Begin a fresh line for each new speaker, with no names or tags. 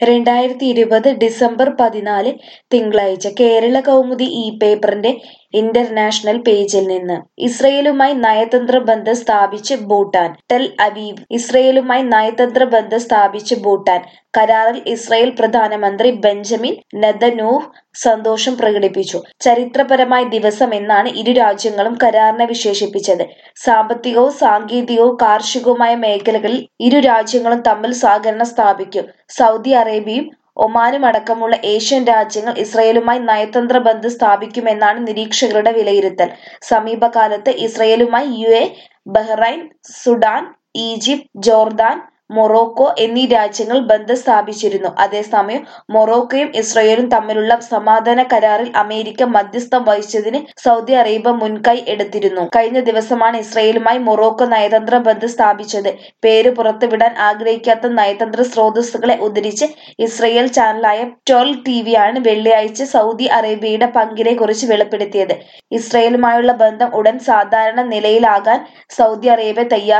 രണ്ടായിരത്തി ഇരുപത് ഡിസംബർ പതിനാല് തിങ്കളാഴ്ച കേരള കൗമുദി ഈ പേപ്പറിന്റെ ഇന്റർനാഷണൽ പേജിൽ നിന്ന് ഇസ്രയേലുമായി നയതന്ത്ര ബന്ധം സ്ഥാപിച്ച് ഭൂട്ടാൻ ടെൽ അവീവ് ഇസ്രയേലുമായി നയതന്ത്ര ബന്ധം സ്ഥാപിച്ച് ഭൂട്ടാൻ കരാറിൽ ഇസ്രയേൽ പ്രധാനമന്ത്രി ബെഞ്ചമിൻ നെതന്യാഹു സന്തോഷം പ്രകടിപ്പിച്ചു ചരിത്രപരമായ ദിവസം എന്നാണ് ഇരു രാജ്യങ്ങളും കരാറിനെ വിശേഷിപ്പിച്ചത് സാമ്പത്തികവും സാങ്കേതികവും കാർഷികവുമായ മേഖലകളിൽ ഇരു രാജ്യങ്ങളും തമ്മിൽ സഹകരണം സ്ഥാപിക്കും സൗദി അറേബ്യയും ഒമാനും അടക്കമുള്ള ഏഷ്യൻ രാജ്യങ്ങൾ ഇസ്രയേലുമായി നയതന്ത്ര ബന്ധം സ്ഥാപിക്കുമെന്നാണ് നിരീക്ഷകരുടെ വിലയിരുത്തൽ സമീപകാലത്ത് ഇസ്രയേലുമായി U A Bahrain Sudan Egypt Jordan Morocco എന്നീ രാജ്യങ്ങൾ ബന്ധം സ്ഥാപിച്ചിരുന്നു അതേസമയം മൊറോക്കോയും ഇസ്രയേലും തമ്മിലുള്ള സമാധാന കരാറിൽ അമേരിക്ക മധ്യസ്ഥം വഹിച്ചതിന് സൗദി അറേബ്യ മുൻകൈ എടുത്തിരുന്നു കഴിഞ്ഞ ദിവസമാണ് ഇസ്രയേലുമായി മൊറോക്കോ നയതന്ത്ര ബന്ധം സ്ഥാപിച്ചത് പേര് പുറത്തുവിടാൻ ആഗ്രഹിക്കാത്ത നയതന്ത്ര സ്രോതസ്സുകളെ ഉദ്ധരിച്ച് ഇസ്രയേൽ ചാനലായ ട്വൽവ് ടിവിയാണ് വെള്ളിയാഴ്ച സൗദി അറേബ്യയുടെ പങ്കിനെ കുറിച്ച് വെളിപ്പെടുത്തിയത് ഇസ്രയേലുമായുള്ള ബന്ധം ഉടൻ സാധാരണ നിലയിലാകാൻ സൗദി അറേബ്യ തയ്യാർ